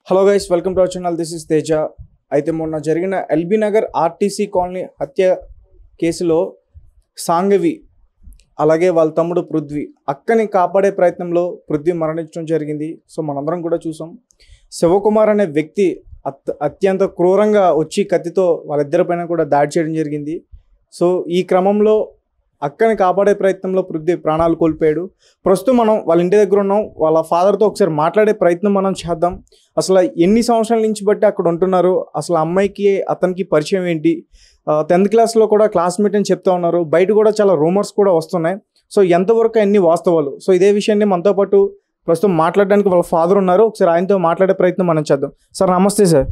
Hello guys welcome to our channel this is Teja అయితే మొన్న జరిగిన ఎల్బీ నగర్ ఆర్టీసీ కాలనీ హత్య కేసులో సాంగవి అలాగే వాళ్ళ తమ్ముడు పృథ్వీ అక్కని కాపాడే ప్రయత్నంలో పృథ్వీ మరణించడం జరిగింది సో మనందరం కూడా చూసాం శివకుమార్ అనే వ్యక్తి అత్ అత్యంత క్రూరంగా వచ్చి కత్తితో వాళ్ళిద్దరి పైన కూడా దాడి చేయడం జరిగింది సో ఈ క్రమంలో అక్కని కాపాడే ప్రయత్నంలో పృథ్వీ ప్రాణాలు కోల్పోయాడు ప్రస్తుతం మనం వాళ్ళ ఇంటి దగ్గర ఉన్నాం వాళ్ళ ఫాదర్తో ఒకసారి మాట్లాడే ప్రయత్నం మనం చేద్దాం అసలు ఎన్ని సంవత్సరాల నుంచి బట్టి అక్కడ ఉంటున్నారు అసలు అమ్మాయికి అతనికి పరిచయం ఏంటి టెన్త్ క్లాస్లో కూడా క్లాస్మేట్ అని చెప్తా ఉన్నారు బయట కూడా చాలా రూమర్స్ కూడా వస్తున్నాయి సో ఎంతవరకు అన్ని వాస్తవాలు సో ఇదే విషయాన్ని మనతో పాటు ప్రస్తుతం మాట్లాడడానికి వాళ్ళ ఫాదర్ ఉన్నారు ఒకసారి ఆయనతో మాట్లాడే ప్రయత్నం మనం చేద్దాం సార్ నమస్తే సార్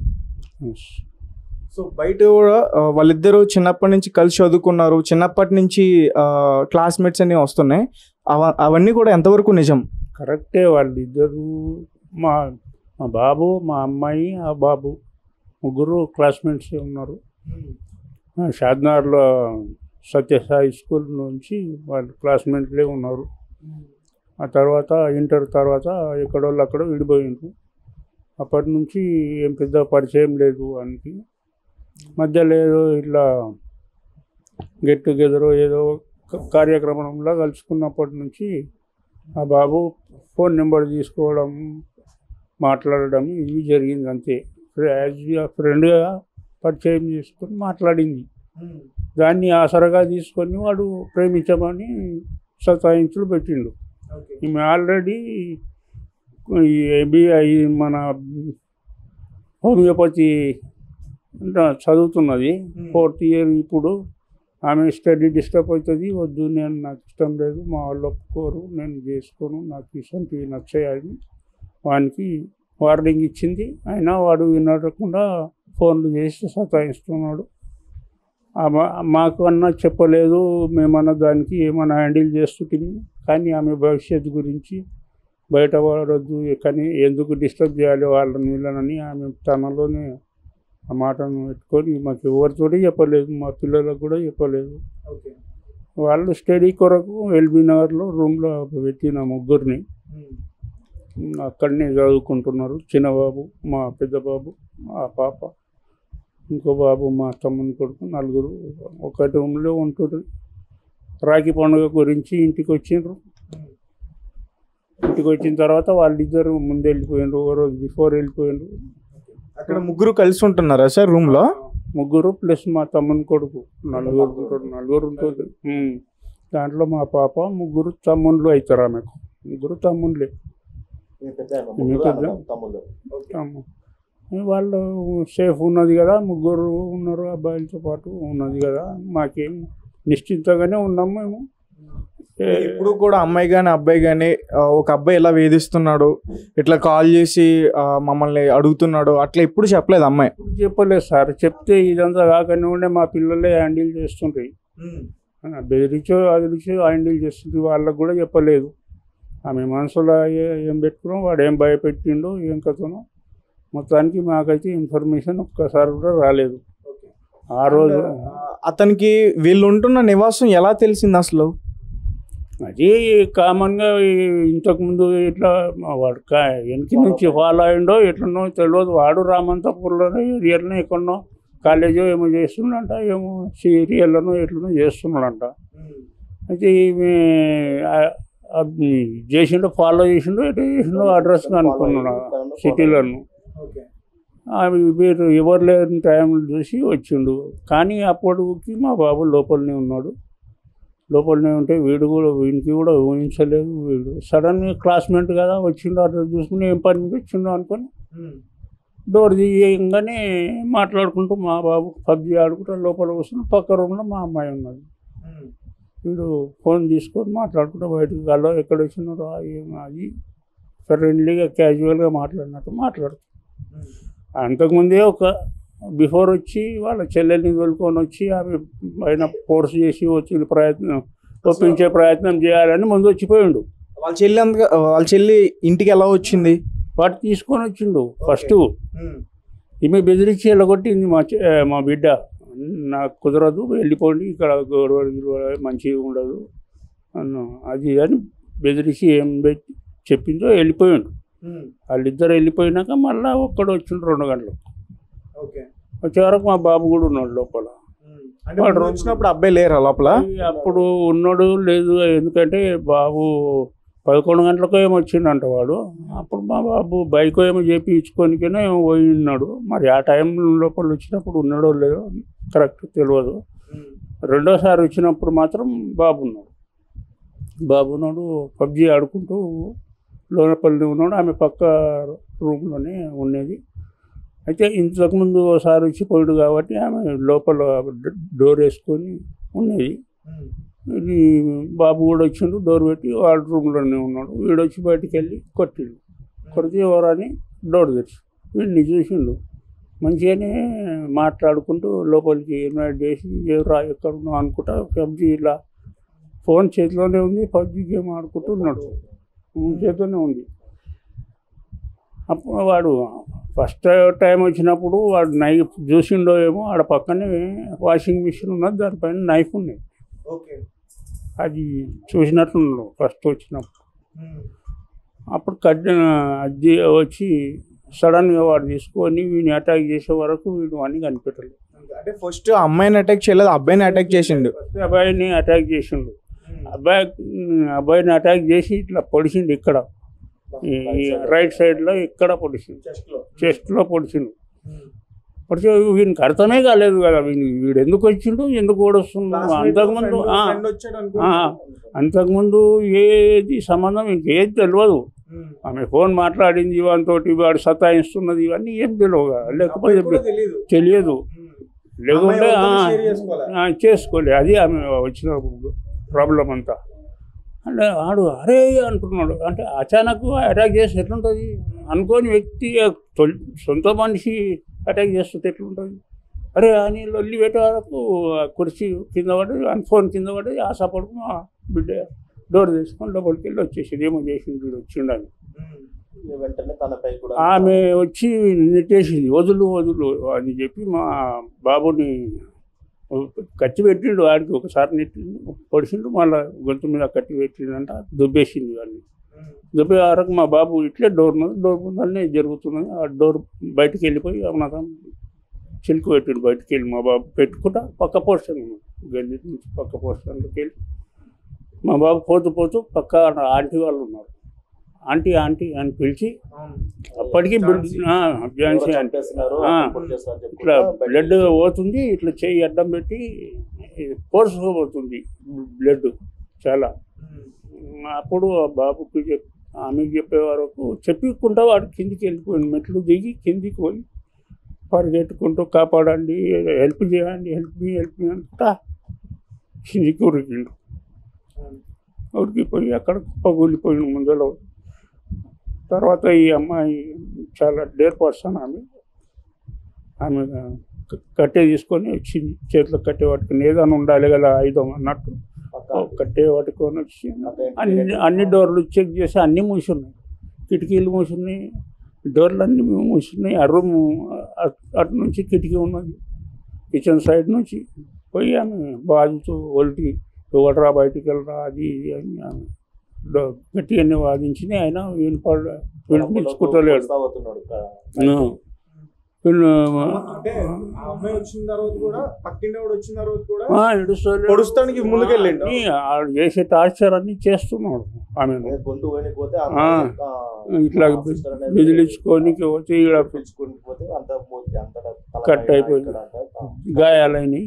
సో బయట కూడా ఆ, వాళ్ళిద్దరూ చిన్నప్పటి నుంచి కలిసి చదువుకున్నారు చిన్నప్పటి నుంచి క్లాస్మేట్స్ అన్ని వస్తున్నాయి అవ అవన్నీ కూడా ఎంతవరకు నిజం కరెక్టే వాళ్ళిద్దరు మా మా బాబు మా అమ్మాయి ఆ బాబు ముగ్గురు క్లాస్మేట్స్ ఉన్నారు ఆ, షాద్నగర్లో సత్యసాయి స్కూల్ నుంచి వాళ్ళు క్లాస్మేట్లే ఉన్నారు ఆ తర్వాత ఇంటర్ తర్వాత ఎక్కడోళ్ళు అక్కడ విడిపోయిండ్రు అప్పటి నుంచి ఏం పెద్ద పరిచయం లేదు వానికి మధ్యలో ఏదో ఇట్లా గెట్ టుగెదర్ ఏదో క- కార్యక్రమంలో కలుసుకున్నప్పటి నుంచి ఆ బాబు ఫోన్ నెంబర్ తీసుకోవడం మాట్లాడడం ఇవి జరిగింది అంతే యాజ్ ఫ్రెండ్గా పరిచయం చేసుకొని మాట్లాడింది దాన్ని ఆసరగా తీసుకొని వాడు ప్రేమించమని సతాయించులు పెట్టిండు ఈమె ఆల్రెడీ ఈ ఏబిఐ మన హోమియోపతి అంటే చదువుతున్నది ఫోర్త్ ఇయర్ ఇప్పుడు ఆమె స్టడీ డిస్టర్బ్ అవుతుంది వద్దు నేను నాకు ఇష్టం లేదు మా వాళ్ళు ఒప్పుకోరు నేను చేసుకోను నాకు ఇష్టంటి నచ్చాయని వానికి వార్నింగ్ ఇచ్చింది అయినా వాడు వినకుండా ఫోన్లు చేసి సతాయిస్తున్నాడు ఆమె- మాకు అన్నా చెప్పలేదు మేమన్నా దానికి ఏమన్నా హ్యాండిల్ చేస్తుంటుంది కానీ ఆమె భవిష్యత్తు గురించి బయట పడవద్దు కానీ ఎందుకు డిస్టర్బ్ చేయాలి వాళ్ళని వీళ్ళనని ఆమె తనలోనే ఆ మాటను పెట్టుకొని మాకు ఎవరితోటి చెప్పలేదు మా పిల్లలకు కూడా చెప్పలేదు వాళ్ళు స్టడీ కొరకు ఎల్బీ నగర్లో రూమ్లో పెట్టిన ముగ్గురిని అక్కడనే చదువుకుంటున్నారు చిన్న బాబు మా పెద్ద బాబు మా పాప ఇంకో బాబు మా తమ్ముని కొడుకు నలుగురు ఒక రూమ్లో ఉంటున్నారు రాఖీ పండుగ గురించి ఇంటికి వచ్చిండ్రు ఇంటికి వచ్చిన తర్వాత వాళ్ళిద్దరు ముందు వెళ్ళిపోయిండ్రు ఓ రోజు బిఫోర్ వెళ్ళిపోయిండ్రు అక్కడ ముగ్గురు కలిసి ఉంటున్నారా సార్ రూమ్ లో ముగ్గురు ప్లస్ మా తమ్ముని కొడుకు నలుగురు ఉంటారు నలుగురు ఉంటుంది ఉమ్. దాంట్లో మా పాప ముగ్గురు తమ్ముళ్ళు అవుతారు ఆమెకు ముగ్గురు తమ్ముళ్ళే తమ్ము వాళ్ళు సేఫ్ ఉన్నది కదా ముగ్గురు ఉన్నారు అబ్బాయిలతో పాటు ఉన్నది కదా మాకేం నిశ్చింతగానే ఉన్నాం మేము ఏ, ఇప్పుడు కూడా అమ్మాయి కానీ అబ్బాయి కానీ ఒక అబ్బాయి ఎలా వేధిస్తున్నాడు ఇట్లా కాల్ చేసి ఆ, మమ్మల్ని అడుగుతున్నాడు అట్లా ఎప్పుడు చెప్పలేదు అమ్మాయి ఇప్పుడు చెప్పలేదు సార్ చెప్తే ఇదంతా కాకనే ఉండే మా పిల్లలే హ్యాండిల్ చేస్తుంటాయి బెదిరించో అదిరించో హ్యాండిల్ చేస్తుంది వాళ్ళకు కూడా చెప్పలేదు ఆమె మనసులో ఏ- ఏం పెట్టుకున్నాం వాడు ఏం భయపెట్టిండో ఏం కథనో మొత్తానికి మాకైతే ఇన్ఫర్మేషన్ ఒక్కసారి కూడా రాలేదు ఆ రోజు ఆ, అతనికి వీళ్ళు ఉంటున్న నివాసం ఎలా తెలిసింది అసలు అది కామన్గా ఇంతకుముందు ఇట్లా మా వాడు కా వెనక నుంచి ఫాలో అయిండో ఎట్లనో తెలియదు వాడు రామంతపూర్లోనో ఏరియాలోనో ఎక్కడనో కాలేజో ఏమో చేస్తున్నాడంట ఏమో సీరియల్లోనో ఎట్లనో చేస్తున్నాడంట అయితే ఈమె ఆ- అది చేసిండో ఫాలో చేసిండో ఎటు చేసిండో అడ్రస్ అనుకున్నాడు సిటీలను అవి మీరు ఎవరు లేని టైంలో చూసి వచ్చిండు కానీ అప్పటికి మా బాబు లోపలనే ఉన్నాడు లోపలనే ఉంటే వీడు కూడా వీనికి కూడా ఊహించలేదు వీడు సడన్గా క్లాస్మేట్ కదా వచ్చిండు అడ్రస్ చూసుకుని ఏం పని మీద వచ్చిండు అనుకొని డోర్ తీయగానే మాట్లాడుకుంటూ మా బాబు పబ్జి ఆడుకుంటూ లోపల కూర్చుని పక్క రూమ్లో మా అమ్మాయి ఉన్నది వీడు ఫోన్ తీసుకొని మాట్లాడుకుంటూ బయటకు వెళ్ళో ఎక్కడ వచ్చినారో ఏం అది ఫ్రెండ్లీగా క్యాజువల్గా మాట్లాడినట్టు మాట్లాడుతూ అంతకుముందే ఒక బిఫోర్ వచ్చి వాళ్ళ చెల్లెల్ని తోలుకొని వచ్చి ఆమె పైన ఫోర్స్ చేసి వచ్చి ప్రయత్నం ఒప్పించే ప్రయత్నం చేయాలని ముందు వచ్చిపోయిండు వాళ్ళ చెల్లి అంత వాళ్ళ చెల్లి ఇంటికి ఎలా వచ్చింది వాటి తీసుకొని వచ్చిండు ఫస్ట్ ఈమె బెదిరించి వెళ్ళగొట్టింది మా చె- మా బిడ్డ నాకు కుదరదు వెళ్ళిపోండి ఇక్కడ గొడవ గిడవ మంచిగా ఉండదు అన్న అది అని బెదిరించి ఏం పెట్టి చెప్పిందో వెళ్ళిపోయాడు వాళ్ళిద్దరు వెళ్ళిపోయినాక మళ్ళీ ఒక్కడు వచ్చిండు రెండు గంటలకు ఓకే వచ్చే వరకు మా బాబు కూడా ఉన్నాడు లోపల అంటే ముందు వచ్చినప్పుడు అబ్బాయి లేరా లోపల ఈ అప్పుడు ఉన్నాడు లేదు ఎందుకంటే బాబు పదకొండు గంటలకు ఏమో వచ్చిండంట వాడు అప్పుడు మా బాబు బైక్ ఏమో చేపించుకొనికనే ఏమో పోయి ఉన్నాడు మరి ఆ టైం లోపల వచ్చినప్పుడు ఉన్నాడో లేదో కరెక్ట్ తెలియదు రెండోసారి వచ్చినప్పుడు మాత్రం బాబు ఉన్నాడు బాబు ఉన్నాడు పబ్జి ఆడుకుంటూ లోనపల్లి ఉన్నాడు ఆమె పక్క రూమ్లోనే ఉండేది అయితే ఇంతకుముందు ఒకసారి వచ్చి పోయాడు కాబట్టి ఆమె లోపల డ- డోర్ వేసుకొని ఉన్నది ఇది బాబు కూడా వచ్చిండు డోర్ పెట్టి వాళ్ళ రూమ్లోనే ఉన్నాడు వీడు వచ్చి బయటికి వెళ్ళి కొట్టిండు కొడితే ఎవరని డోర్ తెరిచి వీడిని చూసిండు మంచిగానే మాట్లాడుకుంటూ లోపలికి ఇన్వైట్ చేసి ఎవరా ఎక్కడ ఉన్నావు అనుకుంటా పబ్జి ఇలా ఫోన్ చేతిలోనే ఉంది పబ్జి గేమ్ ఆడుకుంటూ ఉన్నాడు ఫోన్ చేతిలోనే ఉంది అప్పుడు వాడు ఫస్ట్ టైం వచ్చినప్పుడు వాడు నైఫ్ చూసిండో ఏమో ఆడ పక్కనే వాషింగ్ మిషన్ ఉన్నది దానిపైన నైఫ్ ఉన్నాయి ఓకే అది చూసినట్లున్నాడు ఫస్ట్ వచ్చినప్పుడు అప్పుడు కట్ అది వచ్చి సడన్గా వాడు తీసుకొని వీడిని అటాక్ చేసే వరకు వీడు అని కనిపెట్టలేదు అంటే ఫస్ట్ అమ్మాయిని అటాక్ చేయలేదు అబ్బాయిని అటాక్ చేసిండు ఫస్ట్ అబ్బాయిని అటాక్ చేసిండు అబ్బాయి అబ్బాయిని అటాక్ చేసి ఇట్లా పొడిచిండు ఇక్కడ ఈ రైట్ సైడ్లో ఇక్కడ పొడిచిండు చెస్ట్లో పొడిచిండు పొడిచి వీనికి అర్థమే కాలేదు కదా వీని వీడు ఎందుకు వచ్చిండు ఎందుకు ఓడొస్తున్నాడు అంతకుముందు ఆ, ఆ, అంతకుముందు ఏది సంబంధం ఇంకేది తెలియదు ఆమె ఫోన్ మాట్లాడింది వానితోటి వాడు సతాయిస్తున్నది ఇవన్నీ ఏం తెలియవు కదా. లేకపోతే తెలియదు తెలియదు లేకుంటే ఆ, అమ్మాయి ఎవరితోనూ share చేసుకోలే. ఆ, చేసుకోలే అది ఆమె వచ్చిన ప్రాబ్లం అంతా అంటే ఆడు అరే అంటున్నాడు అంటే అచానక్ అటాక్ చేస్తే ఎట్లుంటుంది అనుకోని వ్యక్తి తొలి- సొంత మనిషి అటాక్ చేస్తుంటే ఎట్లుంటుంది అరే అని లొల్లి పెట్టే వరకు ఆ కుర్చీ కింద పడి ఆ ఫోన్ కింద పడి ఆశ పడుకుని ఆ బిడ్డ డోర్ తీసుకొని లోపలికి వెళ్ళి వచ్చేసింది ఏమో చేసింది వీడు వచ్చిండని వెంటనే తనపై కూడా ఆమె వచ్చి నెట్టేసింది వదులు వదులు అని చెప్పి మా బాబుని కత్తి పెట్టిండు వాడికి ఒకసారి నెట్టిండు పొడిచిండు మళ్ళీ గొంతు మీద కత్తి పెట్టిండంట దుబ్బేసింది వాడిని దుబ్బే వరకు మా బాబు ఇట్లే డోర్ మీద డోర్ ముందరనే జరుగుతున్నది ఆ డోర్ బయటికి వెళ్ళిపోయి అన్నదాం చిలుకు పెట్టిండు బయటికి వెళ్ళి మా బాబు పెట్టుకుంటా పక్క పోర్షన్ గల్లీ నుంచి పక్క పోర్షన్లోకి వెళ్ళి మా బాబు పోతూ పోతూ పక్క ఆంటీ వాళ్ళు ఉన్నారు ఆంటీ ఆంటీ అని పిలిచి అప్పటికి బిల్- ఆ, ఝాన్సీ ఆంటీ చంపేస్తున్నారు ఆ. అప్పుడు చేస్తున్నారు అని ఇట్లా చెప్పుకుంటా బయటికి బ్లడ్ పోతుంది ఇట్లా చెయ్యి అడ్డం పెట్టి ఫోర్స్ పోతుంది బ్లడ్ చాలా అప్పుడు ఆ బాబుకి చెప్ ఆమెకి చెప్పే వరకు చెప్పకుండా వాడు కిందికి వెళ్ళిపోయింది మెట్లు దిగి కిందికి పోయి పరిగెట్టుకుంటూ కాపాడండి హెల్ప్ చేయండి హెల్ప్ మీ హెల్ప్ మీ అనుకుంటా కిందికి ఉరికిండు ఉరికిపోయి అక్కడ కుప్పగూలిపోయిండు ముందర తర్వాత ఈ అమ్మాయి చాలా డేర్ పర్సన్ ఆమె ఆమె క- కట్టె తీసుకొని వచ్చింది చేతిలో కట్టె పట్టుకుని ఏదైనా ఉండాలి కదా ఆయుధం అన్నట్టు పక్క ఓ కట్టె పట్టుకొని వచ్చి పక్క అన్ని అన్ని డోర్లు చెక్ చేసి అన్నీ మూసున్నాయి కిటికీలు మూసున్నాయి డోర్లు అన్నీ మూసున్నాయి ఆ రూమ్ అట్- అటు నుంచి కిటికీ ఉన్నది కిచెన్ సైడ్ నుంచి పోయి ఆమె బాధతో ఒలిటి ఎవడరా బయటికి వెళ్ళరా అది ఇది అని ఆమె డో- గట్టిగానే వాదించింది ఆయన వినపడ వినిపించుకుంటలేడు వస్తా పోతున్నాడు క- ఆ. వీళ్ళు, అంటే ఆ అమ్మాయి వచ్చిన తర్వాత కూడా పక్కింటి వాడు వచ్చిన తర్వాత కూడా ఆ, ఏడుస్తలేడు. పొడుస్తానికి ముందుకెళ్ళిండు. అన్నీ ఆడు చేసే టార్చర్ అన్ని చేస్తున్నాడు ఆమె అదే గొంతు పోయిపోతే ఆ. ఇట్లా బిదిలించుకొని పోతే ఈడ పిలుచుకొని పోతే అంత మూతి అంత తల కట్ పైన అయిపోయింది. ఇక్కడ అంతా గాయాలని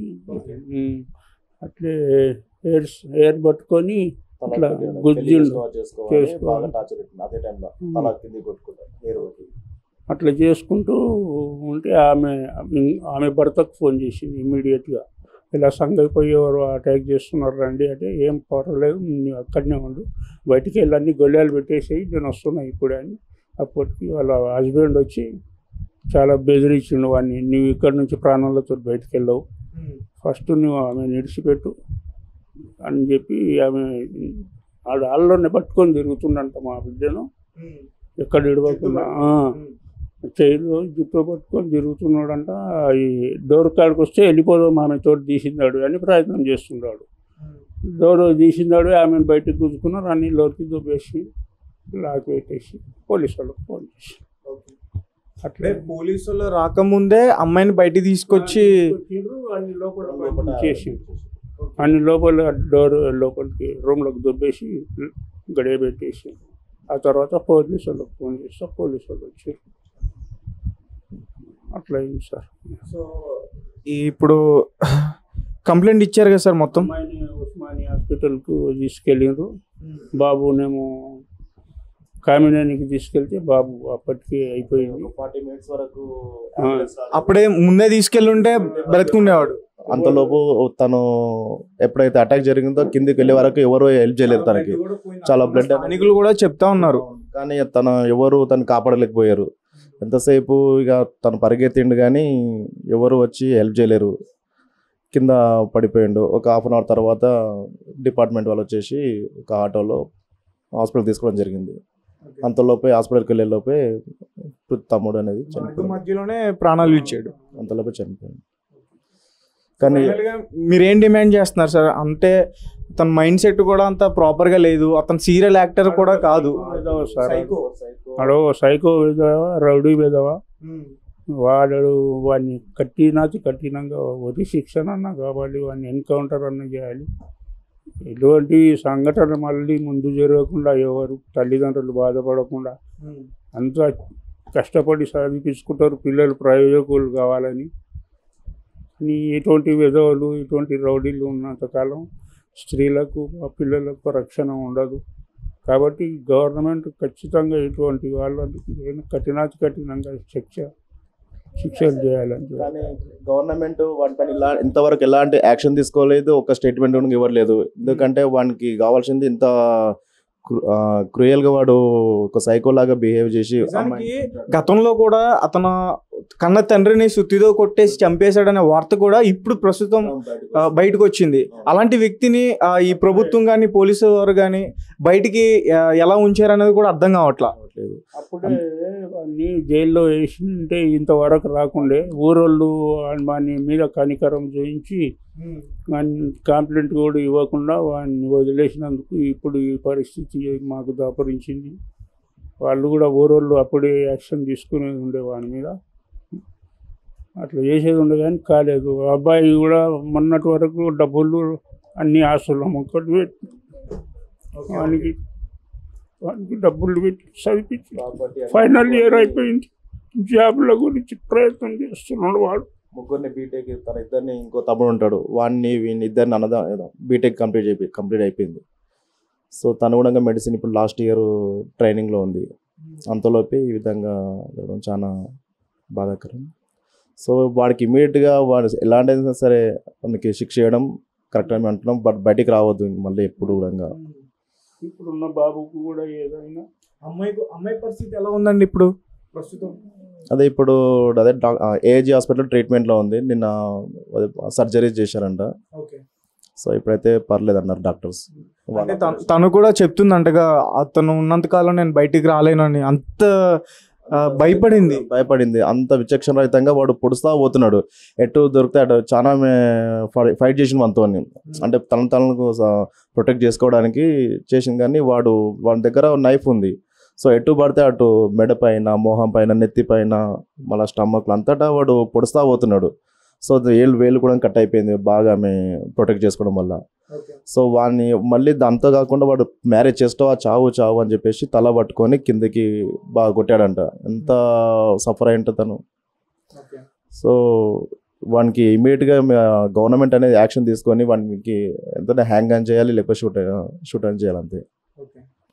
అట్లే ఎయిర్ ఎయిర్ పట్టుకొని తల ఇట్లా పెళ్లి గుద్దిండు. చేసుకోవాలి, చేసుకోవాలి చేసుకోవాలి. బాగా టార్చర్ పెట్టింది అదే టైంలో తల కింది కొట్టుకుంటారు నీరు కొట్టి అట్లా చేసుకుంటూ ఉంటే ఆమె ఆమె భర్తకు ఫోన్ చేసింది ఇమ్మీడియట్గా ఇలా సంగైపోయేవారు అటాక్ చేస్తున్నారు రండి అంటే ఏం పర్వాలేదు నువ్వు అక్కడనే ఉండు బయటికి వెళ్ళి అన్ని గొల్లాలు పెట్టేసేయి నేను వస్తున్నా ఇప్పుడే అని అప్పటికి వాళ్ళ హస్బెండ్ వచ్చి చాలా బెదిరించిండు వాడిని నువ్వు ఇక్కడ నుంచి ప్రాణాలతో బయటికి వెళ్ళవు ఫస్ట్ నువ్వు ఆమె నిడిచిపెట్టు అని చెప్పి ఆమె ఆడ ఆళ్ళలోనే పట్టుకొని తిరుగుతుండంట మా బిడ్డను ఎక్కడ ఇడవకుండా ఆ, చైలు జుట్టు పట్టుకొని తిరుగుతున్నాడంట ఈ డోర్ కాడికి వస్తే వెళ్ళిపోదాం ఆమె తోటి తీసిందాడు అని ప్రయత్నం చేస్తున్నాడు డోర్ తీసిందాడు ఆమెను బయటకు గుంజుకున్నారు అన్ని లోకి దుబ్బేసి లాక్ పెట్టేసి పోలీసు వాళ్ళకి ఫోన్ చేసి అట్లే అంటే పోలీసులు రాకముందే అమ్మాయిని బయటికి తీసుకొచ్చి వచ్చిండ్రు, అన్ని లోపల చేసి అన్ని లోపల డోర్ లోపలికి రూమ్లోకి దుబ్బేసి గడియ పెట్టేసి ఆ తర్వాత పోలీసు వాళ్ళకి ఫోన్ చేస్తే పోలీసు వాళ్ళు వచ్చారు అట్లా అయింది సార్ సో ఈ ఇప్పుడు కంప్లైంట్ ఇచ్చారు కదా సార్ మొత్తం అమ్మాయిని ఉస్మానియా హాస్పిటల్కు తీసుకెళ్ళిండ్రు బాబునేమో కామినేనికి తీసుకెళ్తే బాబు అప్పటికే అయిపోయింది ఫార్టీ మినిట్స్ వరకు ఆ. ambulance రాలేదు. అప్పుడే ముందే తీసుకెళ్ళి ఉంటే బ్రతుకుండేవాడు అంతలోపు తను ఎప్పుడైతే అటాక్ జరిగిందో కిందికి వెళ్ళే వరకు ఎవరు హెల్ప్ చేయలేదు తనకి చాలా బ్లడ్ స్థానికులు కూడా చెప్తా ఉన్నారు కానీ తను ఎవరు తను కాపాడలేకపోయారు ఎంతసేపు ఇక తను పరిగెత్తిండు కానీ ఎవరు వచ్చి హెల్ప్ చేయలేరు కింద పడిపోయిండు ఒక హాఫ్ అన్ అవర్ తర్వాత డిపార్ట్మెంట్ వాళ్ళు వచ్చేసి ఒక ఆటోలో హాస్పిటల్ తీసుకోవడం జరిగింది అంతలోపే హాస్పిటల్కి వెళ్ళే లోపే పృథ్ తమ్ముడు అనేది మార్గం చనిపోయింది మధ్యలోనే ప్రాణాలు ఇచ్చాడు అంతలోపే చనిపోయింది కానీ Final గా మీరేం డిమాండ్ చేస్తున్నారు సార్ అంటే తన మైండ్ సెట్ కూడా అంత ప్రాపర్ గా లేదు అతను సీరియల్ యాక్టర్ కూడా కాదు విధవ సార్ Psycho. వాడు సైకో విధవ రౌడీ విధవ వాడు వాడిని కట్టినాచి కఠినంగా వరి శిక్షణ అన్న కావాలి వాడిని ఎన్కౌంటర్ అన్న చేయాలి ఇటువంటి సంఘటన మళ్ళీ ముందు జరగకుండా ఎవరు తల్లిదండ్రులు బాధపడకుండా అంతా కష్టపడి చదివించుకుంటారు పిల్లలు ప్రయోజకులు కావాలని కానీ ఇటువంటి విధవలు ఇటువంటి రౌడీలు ఉన్నంతకాలం స్త్రీలకు ఆ పిల్లలకు రక్షణ ఉండదు కాబట్టి గవర్నమెంట్ ఖచ్చితంగా ఇటువంటి వాళ్ళకి ఏదైనా కఠినాతి కఠినంగా శిక్ష శిక్షలు చేయాలని చెప్పి. కానీ గవర్నమెంట్ వాటిపైన ఇలా ఇంతవరకు ఎలాంటి యాక్షన్ తీసుకోలేదు ఒక స్టేట్మెంట్ కూడా ఇవ్వలేదు ఎందుకంటే వానికి కావాల్సింది ఇంత క్రూయల్ గా వాడు ఒక సైకో లాగా బిహేవ్ చేసి నిజానికి గతంలో కూడా అతను కన్న తండ్రిని సుత్తితో కొట్టేసి చంపేశాడనే వార్త కూడా ఇప్పుడు ప్రస్తుతం ఆ, బయటకు వచ్చింది అలాంటి వ్యక్తిని ఆ, ఈ ప్రభుత్వం కానీ పోలీసు వారు కానీ బయటికి ఆ, ఎలా ఉంచారనేది కూడా అర్థం కావట్లా అవ్వట్లేదు. అప్పుడే వాడిని జైల్లో వేసింటే ఇంతవరకు రాకుండే ఊరోళ్ళు వాని మీద కనికరం చేయించి వాడిని కంప్లైంట్ కూడా ఇవ్వకుండా వాడిని వదిలేసినందుకు ఇప్పుడు ఈ పరిస్థితి మాకు దాపరించింది వాళ్ళు కూడా ఊరోళ్ళు అప్పుడే యాక్షన్ తీసుకునేది ఉండే వాని మీద అట్లా చేసేది ఉండే కానీ కాలేదు అబ్బాయి కూడా మొన్నటి వరకు డబ్బులు అన్ని ఆస్తులు అమ్ముకొని పెట్టి వానికి వానికి డబ్బులు పెట్టి చదివించి Property and- ఫైనల్ ఇయర్ అయిపోయింది జాబ్ల గురించి ప్రయత్నం చేస్తున్నాడు వాడు ముగ్గురిని బీటెక్ తన ఇద్దరిని ఇంకో తమ్ముడు ఉంటాడు వాడిని వీడిని ఇద్దరిని అన్నదా బీటెక్ కంప్లీట్ అయిపోయి కంప్లీట్ అయిపోయింది సో తను కూడా మెడిసిన్ ఇప్పుడు లాస్ట్ ఇయర్ ట్రైనింగ్లో ఉంది అంతలోపే ఈ విధంగా జరగడం చాలా బాధాకరం సో వాడికి ఇమీడియట్గా వాడు ఎలాంటి అయినా సరే వానికి శిక్ష చేయడం కరెక్ట్ అని అంటున్నాం బట్ బయటికి రావద్దు ఇంక మళ్ళీ ఎప్పుడు కూడా ఇప్పుడున్న బాబుకు కూడా ఏదైనా అమ్మాయి అమ్మాయి పరిస్థితి ఎలా ఉందండి ఇప్పుడు ప్రస్తుతం అదే ఇప్పుడు అదే ఏజీ హాస్పిటల్ ట్రీట్మెంట్లో ఉంది నిన్న సర్జరీ చేశారంట ఓకే సో ఇప్పుడైతే పర్లేదు అన్నారు డాక్టర్స్ అంటే తను- తను కూడా చెప్తుందంటగా అతను ఉన్నంత కాలం నేను బయటికి రాలేనని అంత ఆ, భయపడింది భయపడింది అంత విచక్షణ రహితంగా వాడు పొడుస్తా పోతున్నాడు ఎటు దొరికితే అటు చాలా ఫైట్ చేసిన మనతో అంటే తన తనకు ప్రొటెక్ట్ చేసుకోవడానికి చేసింది కానీ వాడు వాడి దగ్గర నైఫ్ ఉంది సో ఎటు పడితే అటు మెడ పైన మొహం పైన నెత్తి పైన మళ్ళీ స్టమక్లు అంతటా వాడు పొడుస్తా పోతున్నాడు సో ఏళ్ళు వేలు కూడా కట్ అయిపోయింది బాగా ఆమె ప్రొటెక్ట్ చేసుకోవడం వల్ల సో వాడిని మళ్ళీ దాంతో కాకుండా వాడు మ్యారేజ్ చేస్తావా చావు చావు అని చెప్పేసి తల పట్టుకొని కిందకి బాగా కొట్టాడంట ఎంత సఫర్ అయింట తను సో వానికి ఇమీడియట్గా గవర్నమెంట్ అనేది యాక్షన్ తీసుకొని వానికి ఎంత హ్యాంగ్ ఆన్ చేయాలి లేకపోతే షూట్ షూట్ ఆన్ చేయాలి అంతే